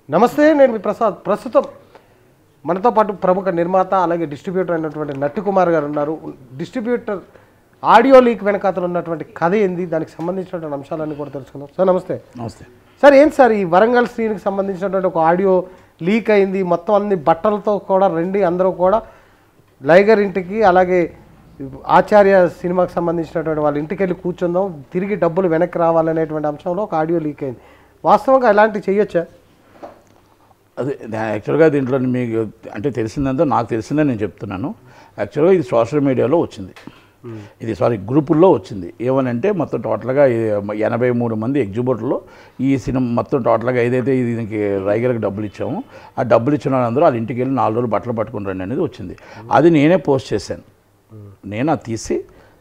నమస్తే నేను మీ ప్రసాద్ ప్రస్తుతం మనతో పాటు ప్రముఖ నిర్మాత అలాగే డిస్ట్రిబ్యూటర్ అయినటువంటి నట్టు కుమార్ గారు ఉన్నారు డిస్ట్రిబ్యూటర్ ఆడియో లీక్ వెనకాతలు ఉన్నటువంటి కథ ఏంది దానికి సంబంధించినటువంటి అంశాలన్నీ కూడా తెలుసుకుందాం సార్ నమస్తే నమస్తే సార్ ఏం సార్ ఈ వరంగల్ శ్రీనికి సంబంధించినటువంటి ఒక ఆడియో లీక్ అయింది మొత్తం అన్ని బట్టలతో కూడా రండి అందరూ కూడా లైగర్ ఇంటికి అలాగే ఆచార్య సినిమాకి సంబంధించినటువంటి వాళ్ళ ఇంటికి వెళ్ళి కూర్చుందాం తిరిగి డబ్బులు వెనక్కి రావాలనేటువంటి అంశంలో ఒక ఆడియో లీక్ అయింది వాస్తవంగా ఇలాంటివి చేయొచ్చా అదే దా- యాక్చువల్గా దీంట్లో మీకు అంటే తెలిసిందంతా నాకు తెలిసిందే నేను చెప్తున్నాను యాక్చువల్గా ఇది సోషల్ మీడియాలో వచ్చింది ఇది సారీ గ్రూపుల్లో వచ్చింది ఏమనంటే మొత్తం టోటల్గా ఈ ఎనభై మూడు మంది ఎగ్జిబిటర్లో ఈ సినిమా మొత్తం టోటల్గా ఏదైతే ఇది దీనికి రైగర్కి డబ్బులు ఇచ్చామో ఆ డబ్బులు ఇచ్చిన వాళ్ళందరూ వాళ్ళ ఇంటికి వెళ్ళి నాలుగు రోజులు బట్టలు పట్టుకుని రండి అనేది వచ్చింది అది నేనే పోస్ట్ చేశాను నేను అది తీసి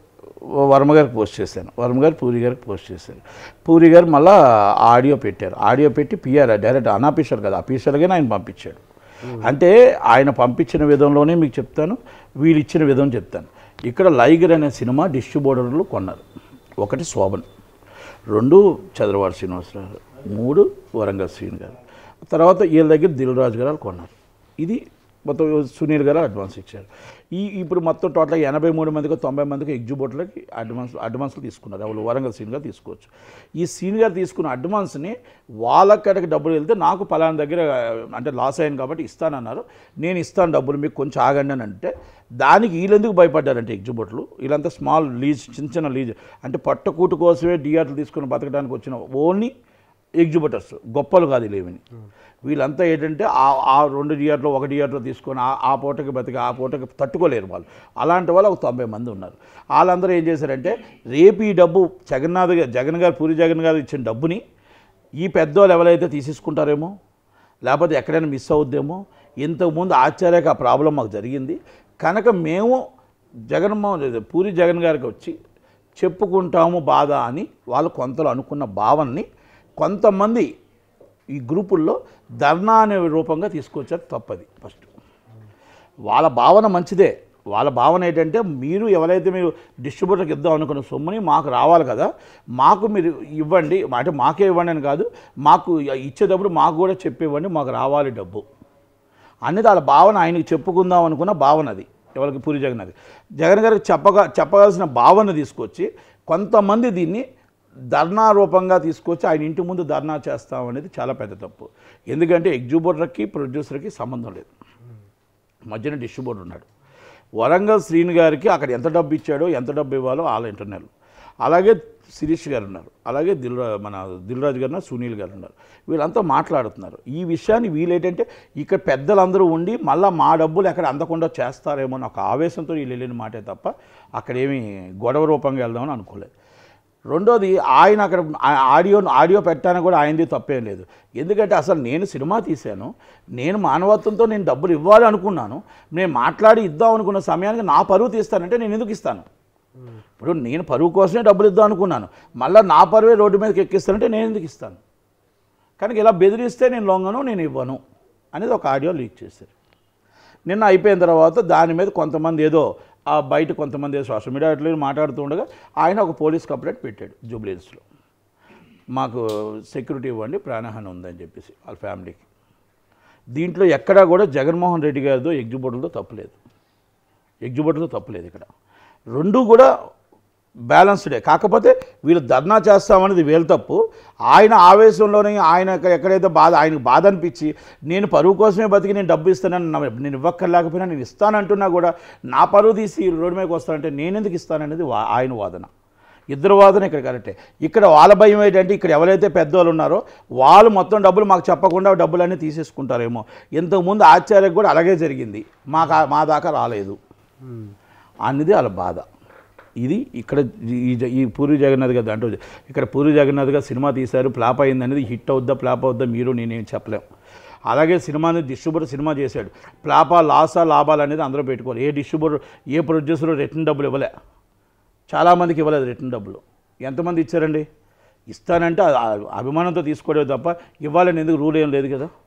వర్మ గారికి పోస్ట్ చేశాను వర్మ గారు పూరి గారికి పోస్ట్ చేశారు పూరి గారు మళ్ళా ఆడియో పెట్టారు ఆడియో పెట్టి పిఆర్ డైరెక్ట్ అనాఫీషియల్ కదా అఫీషియల్గానే ఆయన పంపించాడు అంటే ఆయన పంపించిన విధంలోనే మీకు చెప్తాను వీళ్ళు ఇచ్చిన విధం చెప్తాను ఇక్కడ లైగర్ అనే సినిమా డిస్ట్రిబ్యూటర్లు కొన్నారు ఒకటి శోభన్ రెండు చంద్రవాడ శ్రీనివాసరావు మూడు వరంగల్ శ్రీని గారు తర్వాత వీళ్ళ దగ్గర దిల్ రాజు గారు వాళ్ళు కొన్నారు ఇది మొత్తం సునీల్ గారు అడ్వాన్స్ ఇచ్చారు ఈ ఇప్పుడు మొత్తం టోటల్ ఎనభై మూడు మందికి తొంభై మందికి ఎగ్జిబిటర్లకి అడ్వాన్స్ అడ్వాన్స్లు తీసుకున్నారు వాళ్ళు వరంగల్ సీన్ గారు తీసుకోవచ్చు ఈ సీన్ గారు తీసుకున్న అడ్వాన్స్ని వాళ్ళక్కడికి డబ్బులు వెళ్తే నాకు పలానా దగ్గర అంటే లాస్ అయ్యాను కాబట్టి ఇస్తానన్నారు నేను ఇస్తాను డబ్బులు మీకు కొంచెం ఆగండి అని అంటే దానికి వీళ్ళెందుకు భయపడ్డారంటే ఎగ్జిబిటర్లు వీళ్ళంతా స్మాల్ లీజ్ చిన్న చిన్న లీజ్ అంటే పట్టకూటు కోసమే డిఆర్లు తీసుకుని బతకడానికి వచ్చిన ఓన్లీ ఎగ్జిబిటర్స్ గొప్పలు కాదు లేవని వీళ్ళంతా ఏంటంటే ఆ ఆ రెండు ఇయర్లో ఒక ఇయర్లో తీసుకొని ఆ ఆ పూటకి బతికి ఆ పూటకి తట్టుకోలేరు వాళ్ళు అలాంటి వాళ్ళు ఒక తొంభై మంది ఉన్నారు వాళ్ళందరూ ఏం చేశారంటే రేపు ఈ డబ్బు జగన్నాథ్ గారు జగన్ గారు పూరి జగన్ గారు ఇచ్చిన డబ్బుని ఈ పెద్దోళ్ళు ఎవరైతే తీసేసుకుంటారేమో లేకపోతే ఎక్కడైనా మిస్ అవుద్దేమో ఇంతకుముందు ఆశ్చర్యక ఆ ప్రాబ్లం మాకు జరిగింది కనుక మేము జగన్మోహన్ రెడ్డి- పూరి జగన్ గారికి వచ్చి చెప్పుకుంటాము బాధ అని వాళ్ళు కొంతలో అనుకున్న భావనని కొంతమంది ఈ గ్రూపుల్లో ధర్నా అనే రూపంగా తీసుకొచ్చారు తప్పది ఫస్ట్ వాళ్ళ భావన మంచిదే వాళ్ళ భావన ఏంటంటే మీరు ఎవరైతే మీరు డిస్ట్రిబ్యూటర్కి ఇద్దాం అనుకున్న సొమ్ముని మాకు రావాలి కదా మాకు మీరు ఇవ్వండి అంటే మాకే ఇవ్వండి అని కాదు మాకు ఇచ్చేటప్పుడు మాకు కూడా చెప్పివ్వండి మాకు రావాలి డబ్బు అనేది వాళ్ళ భావన ఆయనకి చెప్పుకుందాం అనుకున్న భావన అది ఎవరికి పూరి జగన్ అది జగన్ గారికి చెప్పగా చెప్పగాల్సిన భావన తీసుకొచ్చి కొంతమంది దీన్ని ధర్నా రూపంగా తీసుకొచ్చి ఆయన ఇంటి ముందు ధర్నా చేస్తాం అనేది చాలా పెద్ద తప్పు ఎందుకంటే ఎగ్జిబ్యూటర్కి ప్రొడ్యూసర్కి సంబంధం లేదు మధ్యన డిస్ట్రిబ్యూటర్ ఉన్నాడు వరంగల్ శ్రీని గారికి అక్కడ ఎంత డబ్బు ఇచ్చాడో ఎంత డబ్బు ఇవ్వాలో వాళ్ళ ఇంటర్నల్ అలాగే శిరీష్ గారు ఉన్నారు అలాగే దిల్ మన దిల్రాజ్ గారు ఉన్నారు సునీల్ గారు ఉన్నారు వీళ్ళంతా మాట్లాడుతున్నారు ఈ విషయాన్ని వీళ్ళేంటంటే ఇక్కడ పెద్దలందరూ ఉండి మళ్ళీ మా డబ్బులు ఎక్కడ అందకుండా చేస్తారేమో అని ఒక ఆవేశంతో వీళ్ళు వెళ్ళిన మాటే తప్ప అక్కడ ఏమీ గొడవ రూపంగా వెళ్దామని అనుకోలేదు రెండోది ఆయన అక్కడ ఆ- ఆడియో ఆడియో పెట్టడానికి కూడా ఆయనది తప్పేం లేదు ఎందుకంటే అసలు నేను సినిమా తీశాను నేను మానవత్వంతో నేను డబ్బులు ఇవ్వాలి అనుకున్నాను నేను మాట్లాడి ఇద్దాం అనుకున్న సమయానికి నా పరువు తీస్తానంటే నేను ఎందుకు ఇస్తాను ఇప్పుడు నేను పరువు కోసమే డబ్బులు ఇద్దాం అనుకున్నాను మళ్ళీ నా పరువే రోడ్డు మీదకి ఎక్కిస్తానంటే నేను ఎందుకు ఇస్తాను కనుక ఇలా బెదిరిస్తే నేను లొంగను నేను ఇవ్వను అనేది ఒక ఆడియో లీక్ చేశారు నిన్న అయిపోయిన తర్వాత దాని మీద కొంతమంది ఏదో ఆ బయట కొంతమంది ఏదో సోషల్ మీడియా అట్లా మాట్లాడుతూ ఉండగా ఆయన ఒక పోలీస్ కంప్లైంట్ పెట్టాడు జూబ్లీస్లో మాకు సెక్యూరిటీ ఇవ్వండి ప్రాణహాని ఉందని చెప్పేసి వాళ్ళ ఫ్యామిలీకి దీంట్లో ఎక్కడా కూడా జగన్మోహన్ రెడ్డి గారితో ఎగ్జిబిటర్తో తప్పులేదు ఎగ్జిబిటర్తో తప్పులేదు ఇక్కడ రెండు కూడా బ్యాలెన్స్డే కాకపోతే వీళ్ళు ధర్నా చేస్తామనేది వీళ్ళ తప్పు ఆయన ఆవేశంలోనే ఆయన ఎక్క- ఎక్కడైతే బాధ ఆయనకు బాధ అనిపించి నేను పరువు కోసమే బతికి నేను డబ్బు ఇస్తానని నా- నేను ఇవ్వక్కర్లేకపోయినా నేను ఇస్తానంటున్నా కూడా నా పరువు తీసి రోడ్డు మీదకి వస్తానంటే నేను ఎందుకు ఇస్తాననేది వా- ఆయన వాదన ఇద్దరు వాదన ఇక్కడ కరెక్టే ఇక్కడ వాళ్ళ భయం ఏంటంటే ఇక్కడ ఎవరైతే పెద్దవాళ్ళు ఉన్నారో వాళ్ళు మొత్తం డబ్బులు మాకు చెప్పకుండా డబ్బులన్నీ తీసేసుకుంటారేమో ఇంతకుముందు ఆచార్యకు కూడా అలాగే జరిగింది మాకు ఆ- మా దాకా రాలేదు అనేది వాళ్ళ బాధ ఇది ఇక్కడ ఈ జ- ఈ పూరి జగన్నాథ్ గారు దాంట్లో ఇక్కడ పూరి జగన్నాథ్ గారు సినిమా తీశారు ఫ్లాప్ అయింది అనేది హిట్ అవుద్దా ఫ్లాప్ అవుద్దా మీరు నేనేం చెప్పలేం అలాగే సినిమాని డిస్ట్రిబ్యూటర్ సినిమా చేశాడు ఫ్లాపా లాసా లాభాలు అనేది అందరూ పెట్టుకోవాలి ఏ డిస్ట్రిబ్యూటర్ ఏ ప్రొడ్యూసర్ రిటర్న్ డబ్బులు ఇవ్వలే చాలామందికి ఇవ్వలేదు రిటర్న్ డబ్బులు ఎంతమంది ఇచ్చారండి ఇస్తానంటే ఆ- ఆ అభిమానంతో తీసుకోవడమే తప్ప ఇవ్వాలని ఎందుకు రూల్ ఏం లేదు కదా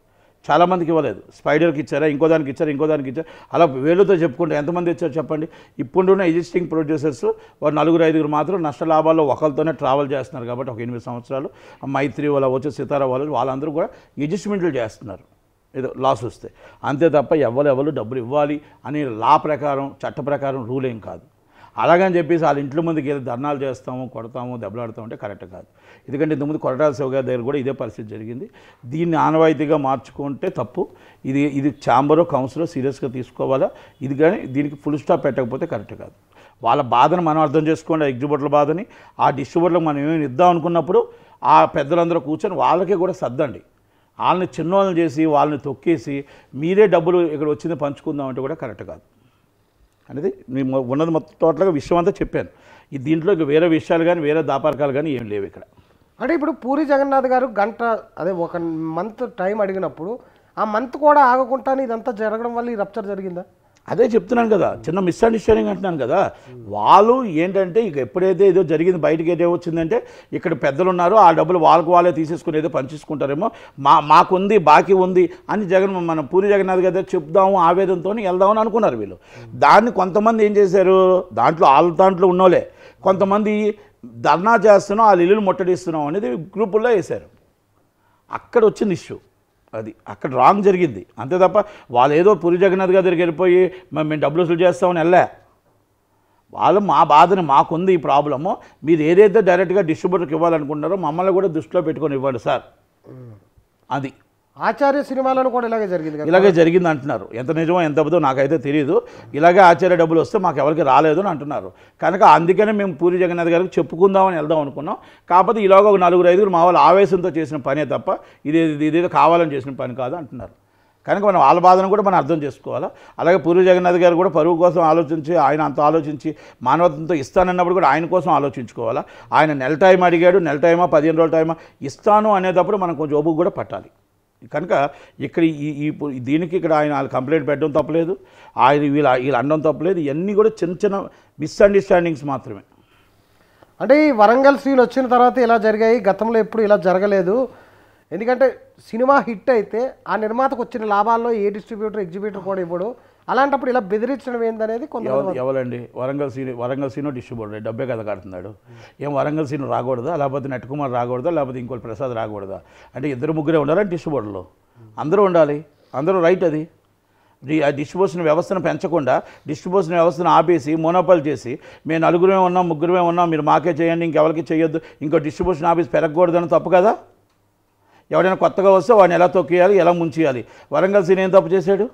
చాలామందికి ఇవ్వలేదు స్పైడర్కి ఇచ్చారా ఇంకో దానికి ఇచ్చారా ఇంకో దానికి ఇచ్చారు అలా వేలుతో చెప్పుకుంటే ఎంతమంది ఇచ్చారు చెప్పండి ఇప్పుడున్న ఎగ్జిస్టింగ్ ప్రొడ్యూసర్స్ వారు నలుగురు ఐదుగురు మాత్రం నష్ట లాభాల్లో ఒకరితోనే ట్రావెల్ చేస్తున్నారు కాబట్టి ఒక ఎనిమిది సంవత్సరాలు ఆ మైత్రి వాళ్ళ వచ్చి సితారా వాళ్ళు వాళ్ళందరూ కూడా అడ్జస్ట్మెంట్లు చేస్తున్నారు ఏదో లాస్ వస్తే అంతే తప్ప ఎవరెవరు డబ్బులు ఇవ్వాలి అని లా ప్రకారం చట్ట ప్రకారం రూల్ ఏం కాదు అలాగని చెప్పేసి వాళ్ళ ఇంట్లో ముందుకు వెళ్ళి ధర్నాలు చేస్తాము కొడతాము దెబ్బలాడతాము అంటే కరెక్ట్ కాదు ఎందుకంటే ఇంతకుముందు కొరటాల శివ గారి దగ్గర కూడా ఇదే పరిస్థితి జరిగింది దీన్ని ఆనవాయితీగా మార్చుకుంటే తప్పు ఇది ఇది ఛాంబరో కౌన్సిలో సీరియస్గా తీసుకోవాలా ఇది కానీ దీనికి ఫుల్ స్టాప్ పెట్టకపోతే కరెక్ట్ కాదు వాళ్ళ బాధను మనం అర్థం చేసుకోండి ఆ ఎగ్జిబిటర్ల బాధని ఆ డిస్ట్రిబ్యూటర్లకు మనం ఏమైనా ఇద్దాం అనుకున్నప్పుడు ఆ పెద్దలందరూ కూర్చొని వాళ్ళకి కూడా సర్దండి వాళ్ళని చిన్నోళ్ళని చేసి వాళ్ళని తొక్కేసి మీరే డబ్బులు ఇక్కడ వచ్చింది పంచుకుందాం అంటే కూడా కరెక్ట్ కాదు అనేది మేము ఉన్నది మొత్తం టోటల్గా విషయం అంతా చెప్పాను ఈ దీంట్లో ఇక వేరే విషయాలు కానీ వేరే దాపరకాలు కానీ ఏం లేవు ఇక్కడ అంటే ఇప్పుడు పూరి జగన్నాథ్ గారు గంట అదే ఒక మంత్ టైం అడిగినప్పుడు ఆ మంత్ కూడా ఆగకుండానే ఇదంతా జరగడం వల్ల ఈ రప్చర్ జరిగిందా అదే చెప్తున్నాను కదా చిన్న మిస్అండర్స్టాండింగ్ అంటున్నాను కదా వాళ్ళు ఏంటంటే ఇక ఎప్పుడైతే ఏదో జరిగింది బయటకి ఏదో వచ్చిందంటే ఇక్కడ పెద్దలు ఉన్నారు ఆ డబ్బులు వాళ్ళకు వాళ్ళే తీసేసుకుని ఏదో పంచేసుకుంటారేమో మా మాకుంది బాకీ ఉంది అని జగన్ మన పూరి జగన్నాథ్ గారి దగ్గర చెప్దాము ఆవేదనతో వెళ్దామని అనుకున్నారు వీళ్ళు దాన్ని కొంతమంది ఏం చేశారు దాంట్లో వాళ్ళ దాంట్లో ఉన్నోలే కొంతమంది ధర్నా చేస్తున్నాం వాళ్ళ ఇల్లులు ముట్టడిస్తున్నాం అనేది గ్రూపుల్లో వేశారు అక్కడ వచ్చింది ఇష్యూ అది అక్కడ రాంగ్ జరిగింది అంతే తప్ప వాళ్ళు ఏదో పురి జగన్నాథ్ గారి దగ్గరికి వెళ్ళిపోయి "మ- మేము డబ్బులు వసూలు చేస్తామని వెళ్ళా వాళ్ళు మా బాధని మాకుంది ఈ ప్రాబ్లము మీరు ఏదైతే డైరెక్ట్గా డిస్ట్రిబ్యూటర్కి ఇవ్వాలనుకుంటున్నారో మమ్మల్ని కూడా దృష్టిలో పెట్టుకొని ఇవ్వండి సార్ అది ఆచార్య సినిమాలను కూడా ఇలాగే జరిగింది కదా ఇలాగే జరిగింది అంటున్నారు ఎంత నిజమో ఎంత అబద్ధమో నాకైతే తెలియదు ఇలాగే ఆచార్య డబ్బులు వస్తే మాకు ఎవరికి రాలేదు అని అంటున్నారు కనుక అందుకనే మేము పూరి జగన్నాథ్ గారికి చెప్పుకుందామని వెళ్దాం అనుకున్నాం కాకపోతే ఇలాగ ఒక నలుగురు ఐదుగురు మా వాళ్ళు ఆవేశంతో చేసిన పనే తప్ప ఇది ఇది- ఇదేదో కావాలని చేసిన పని కాదు అంటున్నారు కనుక మనం వాళ్ళ బాధను కూడా మనం అర్థం చేసుకోవాలా అలాగే పూరి జగన్నాథ్ గారు కూడా పరువు కోసం ఆలోచించి ఆయన అంత ఆలోచించి మానవత్వంతో ఇస్తానన్నప్పుడు కూడా ఆయన కోసం ఆలోచించుకోవాలా ఆయన నెల టైం అడిగాడు నెల టైమా పదిహేను రోజుల టైమా ఇస్తాను అనేటప్పుడు మనం కొంచెం ఓపిక కూడా పట్టాలి కనుక ఇక్కడ ఈ ఈ పు- దీనికి ఇక్కడ ఆయన వాళ్ళు కంప్లైంట్ పెట్టడం తప్పలేదు ఆయన వీళ్ళ వీళ్ళు అనడం తప్పలేదు ఇవన్నీ కూడా చిన్న చిన్న మిస్అండర్స్టాండింగ్స్ మాత్రమే అంటే ఈ వరంగల్ సీన్ వచ్చిన తర్వాత ఇలా జరిగాయి గతంలో ఎప్పుడు ఇలా జరగలేదు ఎందుకంటే సినిమా హిట్ అయితే ఆ నిర్మాతకు వచ్చిన లాభాల్లో ఏ డిస్ట్రిబ్యూటర్ ఎగ్జిబ్యూటర్ కూడా ఇవ్వడు అలాంటప్పుడు ఇలా బెదిరించడం ఏందనేది కొంతమంది ఎవరు ఎవరండి వరంగల్ సీను వరంగల్ సీను డిస్ట్రిబ్యూటర్ డబ్బే కదా కడుతున్నాడు ఏం వరంగల్ సీను రాకూడదా లేకపోతే నెట్ కుమార్ రాకూడదా లేకపోతే ఇంకోటి ప్రసాద్ రాకూడదా అంటే ఇద్దరు ముగ్గురే ఉండాలని డిస్ట్రిబ్యూటర్లో అందరూ ఉండాలి అందరూ రైట్ అది డి- ఆ డిస్ట్రిబ్యూషన్ వ్యవస్థను పెంచకుండా డిస్ట్రిబ్యూషన్ వ్యవస్థను ఆపేసి మోనోపాల్ చేసి మేము నలుగురమే ఉన్నాం ముగ్గురమే ఉన్నాం మీరు మాకే చేయండి ఇంకెవరికి చేయొద్దు ఇంకో డిస్ట్రిబ్యూషన్ ఆఫీస్ పెరగకూడదని తప్పు కదా ఎవడైనా కొత్తగా వస్తే వాడిని ఎలా తొక్కేయాలి ఎలా ముంచేయాలి వరంగల్ సీన్ ఏం తప్పు చేశాడు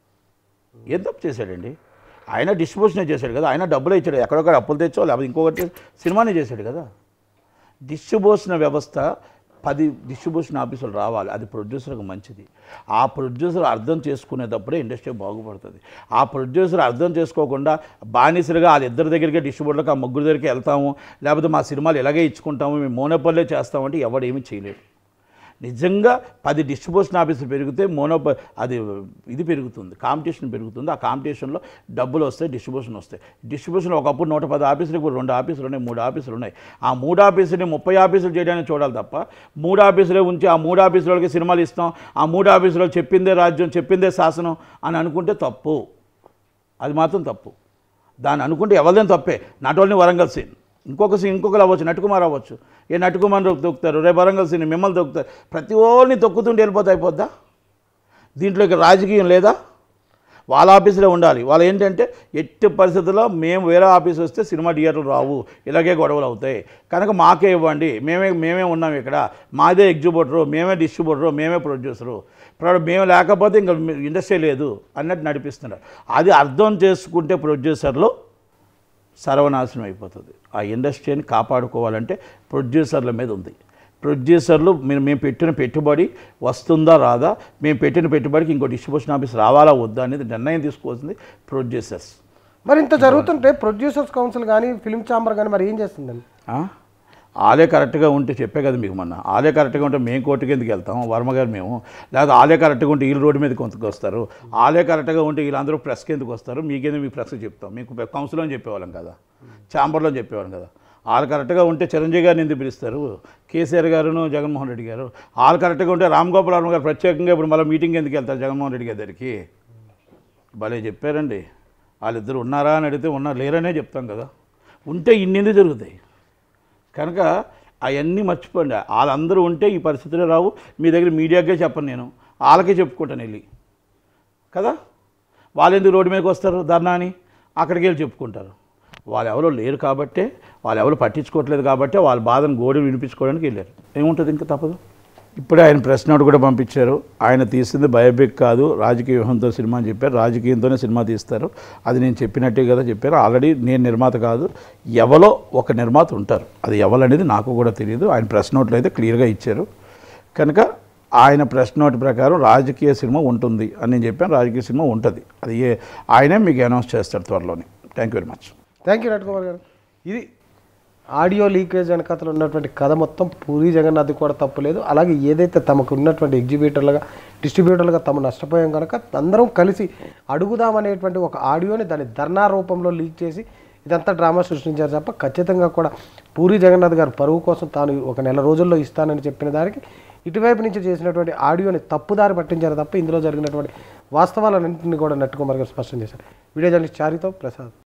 ఏం తప్పు చేశాడండి ఆయన డిస్ట్రిబ్యూషనే చేశాడు కదా ఆయన డబ్బులే ఇచ్చాడు ఎక్కడొక్కడ అప్పులు తెచ్చో లేకపోతే ఇంకొకటి చేసి సినిమానే చేశాడు కదా డిస్ట్రిబ్యూషన్ వ్యవస్థ పది డిస్ట్రిబ్యూషన్ ఆఫీసులు రావాలి అది ప్రొడ్యూసర్కి మంచిది ఆ ప్రొడ్యూసర్ అర్థం చేసుకునేటప్పుడే ఇండస్ట్రీ బాగుపడుతుంది ఆ ప్రొడ్యూసర్ అర్థం చేసుకోకుండా బానిసలుగా వాళ్ళిద్దరి దగ్గరికి డిస్ట్రిబ్యూటర్కి ఆ ముగ్గురు దగ్గరికి వెళ్తాము లేకపోతే మా సినిమాలు ఇలాగే ఇచ్చుకుంటాము మేము మోనోపల్లే చేస్తామంటే ఎవడేమీ చేయలేడు నిజంగా పది డిస్ట్రిబ్యూషన్ ఆఫీసులు పెరిగితే మోనోప అది ఇది పెరుగుతుంది కాంపిటీషన్ పెరుగుతుంది ఆ కాంపిటీషన్లో డబ్బులు వస్తాయి డిస్ట్రిబ్యూషన్ వస్తాయి డిస్ట్రిబ్యూషన్ ఒకప్పుడు నూట పది ఆఫీసులు ఇప్పుడు రెండు ఆఫీసులు ఉన్నాయి మూడు ఆఫీసులు ఉన్నాయి ఆ మూడు ఆఫీసుని ముప్పై ఆఫీసులు చేయడానికి చూడాలి తప్ప మూడు ఆఫీసులే ఉంచి ఆ మూడు ఆఫీసులకి సినిమాలు ఇస్తాం ఆ మూడు ఆఫీసులో చెప్పిందే రాజ్యం చెప్పిందే శాసనం అని అనుకుంటే తప్పు అది మాత్రం తప్పు దాన్ని అనుకుంటే ఎవరిదేం తప్పే నాట్ ఓన్లీ వరంగల్ సీన్ ఇంకొక సీన్ ఇంకొకరు అవ్వచ్చు నటుకుమార్ అవ్వచ్చు ఏ నటుకుమార్ తొక్కుతారు రేపు వరంగల్ సీన్ మిమ్మల్ని తొక్కుతారు ప్రతి ఓడిని తొక్కుతుంటే వెళ్ళిపోతే అయిపోద్దా దీంట్లో ఇక రాజకీయం లేదా వాళ్ళ ఆఫీసులో ఉండాలి వాళ్ళు ఏంటంటే ఎట్టి పరిస్థితుల్లో మేము వేరే ఆఫీస్ వస్తే సినిమా థియేటర్లు రావు ఇలాగే గొడవలు అవుతాయి కనుక మాకే ఇవ్వండి మేమే మేమే ఉన్నాం ఇక్కడ మాదే ఎగ్జిబ్యూటరు మేమే డిస్ట్రిబ్యూటరు మేమే ప్రొడ్యూసరు ప్ర- మేము లేకపోతే ఇంకా ఇండస్ట్రీ లేదు అన్నట్టు నడిపిస్తున్నారు అది అర్థం చేసుకుంటే ప్రొడ్యూసర్లు సర్వనాశనం అయిపోతుంది ఆ ఇండస్ట్రీని కాపాడుకోవాలంటే ప్రొడ్యూసర్ల మీద ఉంది ప్రొడ్యూసర్లు మీరు మేము పెట్టిన పెట్టుబడి వస్తుందా రాదా మేము పెట్టిన పెట్టుబడికి ఇంకో డిస్ట్రిబ్యూషన్ ఆఫీస్ రావాలా వద్దా అనేది నిర్ణయం తీసుకోవాల్సింది ప్రొడ్యూసర్స్ మరి ఇంత జరుగుతుంటే ప్రొడ్యూసర్స్ కౌన్సిల్ కానీ ఫిల్మ్ ఛాంబర్ కానీ మరి ఏం చేస్తుందండి ఆ? ఆలే కరెక్ట్గా ఉంటే చెప్పే కదా మీకు మొన్న ఆలే కరెక్ట్గా ఉంటే మేము కోర్టుకి ఎందుకు వెళ్తాం వర్మ గారు మేము లేదా ఆలే కరెక్ట్గా ఉంటే వీళ్ళు రోడ్డు మీదకి కొంతకు వస్తారు ఆలే కరెక్ట్గా ఉంటే వీళ్ళందరూ ప్రెస్కి ఎందుకు వస్తారు మీకేందుకు మీ ప్రెస్కి చెప్తాం మీకు కౌన్సిల్ అని చెప్పేవాళ్ళం కదా ఛాంబర్లో అని చెప్పేవాళ్ళం కదా వాళ్ళు కరెక్ట్గా ఉంటే చిరంజీవి గారిని ఎందుకు పిలుస్తారు కేసీఆర్ గారును జగన్మోహన్ రెడ్డి గారు వాళ్ళు కరెక్ట్గా ఉంటే రామ్ గోపాల్ వర్మ గారు ప్రత్యేకంగా ఇప్పుడు మళ్ళీ మీటింగ్ ఎందుకు వెళ్తారు జగన్మోహన్ రెడ్డి గారి దగ్గరికి భలే చెప్పారండి వాళ్ళిద్దరు ఉన్నారా అని అడిగితే ఉన్నారు లేరనే చెప్తాం కదా ఉంటే ఇన్ని జరుగుతాయి కనుక అవన్నీ మర్చిపోండి వాళ్ళందరూ ఉంటే ఈ పరిస్థితులు రావు మీ దగ్గర మీడియాకే చెప్పను నేను వాళ్ళకే చెప్పుకుంటాను వెళ్ళి కదా వాళ్ళు ఎందుకు రోడ్డు మీదకి వస్తారు ధర్నా అని అక్కడికి వెళ్ళి చెప్పుకుంటారు వాళ్ళు ఎవరో లేరు కాబట్టే వాళ్ళు ఎవరు పట్టించుకోవట్లేదు కాబట్టే వాళ్ళ బాధను గోడి వినిపించుకోవడానికి వెళ్ళారు ఏముంటుంది ఇంకా తప్పదు ఇప్పుడే ఆయన ప్రెస్ నోట్ కూడా పంపించారు ఆయన తీసింది బయోపిక్ కాదు రాజకీయ వ్యూహంతో సినిమా అని చెప్పారు రాజకీయంతోనే సినిమా తీస్తారు అది నేను చెప్పినట్టే కదా చెప్పారు ఆల్రెడీ నేను నిర్మాత కాదు ఎవలో ఒక నిర్మాత ఉంటారు అది ఎవరనేది నాకు కూడా తెలియదు ఆయన ప్రెస్ నోట్లో అయితే క్లియర్గా ఇచ్చారు కనుక ఆయన ప్రెస్ నోట్ ప్రకారం రాజకీయ సినిమా ఉంటుంది అని నేను చెప్పాను రాజకీయ సినిమా ఉంటుంది అది ఏ ఆయనే మీకు అనౌన్స్ చేస్తారు త్వరలోనే thank you very much thank you Natakumar గారు ఇది ఆడియో లీకేజ్ వెనకతలు ఉన్నటువంటి కథ మొత్తం పూరి జగన్నాథ్ కూడా తప్పులేదు అలాగే ఏదైతే తమకు ఉన్నటువంటి ఎగ్జిబిటర్లుగా డిస్ట్రిబ్యూటర్లుగా తమ నష్టపోయాం కనుక అందరం కలిసి అడుగుదామనేటువంటి ఒక ఆడియోని దాని ధర్నా రూపంలో లీక్ చేసి ఇదంతా డ్రామా సృష్టించారు తప్ప ఖచ్చితంగా కూడా పూరి జగన్నాథ్ గారు పరువు కోసం తాను ఒక నెల రోజుల్లో ఇస్తానని చెప్పిన దానికి ఇటువైపు నుంచి చేసినటువంటి ఆడియోని తప్పుదారి పట్టించారు తప్ప ఇందులో జరిగినటువంటి వాస్తవాలన్నింటినీ కూడా నట్టుకుమార్ గారు స్పష్టం చేశారు వీడియో జర్నలిస్ట్ చారితో ప్రసాద్